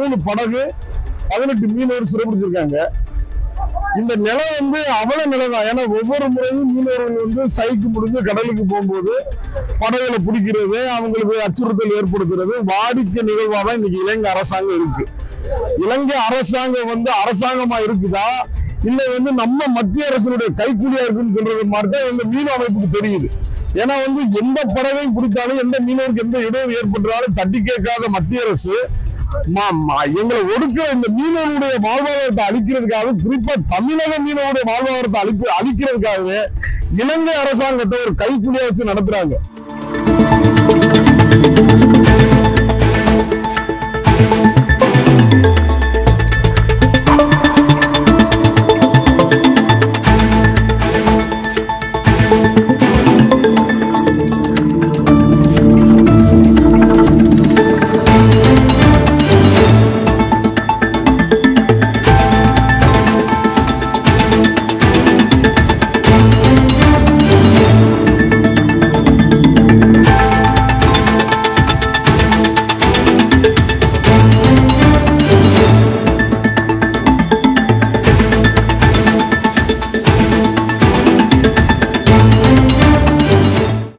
மூணு படகு பதினெட்டு மீனவர் சிறைப்பிடிச்சிருக்காங்க இந்த நிலை வந்து அவல நிலை தான் ஏன்னா ஒவ்வொரு முறையும் மீனவர்கள் வந்து ஸ்ட்ரைக்கு முடிஞ்சு கடலுக்கு போகும்போது படகுல பிடிக்கிறது அவங்களுக்கு அச்சுறுத்தல் ஏற்படுத்துறது வாடிக்கை நிகழ்வாக தான் இன்னைக்கு இலங்கை அரசாங்கம் இருக்கு இலங்கை அரசாங்கம் வந்து அரசாங்கமா இருக்குதா இல்ல வந்து நம்ம மத்திய அரசினுடைய கைக்கூலியா இருக்குன்னு சொல்றது மாதிரி தான் எங்க மீன அமைப்புக்கு தெரியுது ஏன்னா வந்து எந்த பறவையும் பிடித்தாலும் எந்த மீனவருக்கு எந்த இடையூறு ஏற்பட்டாலும் தட்டி கேட்காத மத்திய அரசு மா- மா- எங்களை ஒடுக்கிற இந்த மீனவருடைய வாழ்வாதாரத்தை அழிக்கிறதுக்காக குறிப்பா தமிழக மீனவருடைய வாழ்வாதாரத்தை அழிப்பு அழிக்கிறதுக்காகவே இலங்கை அரசாங்கத்தை ஒரு கைக்குலியா வச்சு நடத்துறாங்க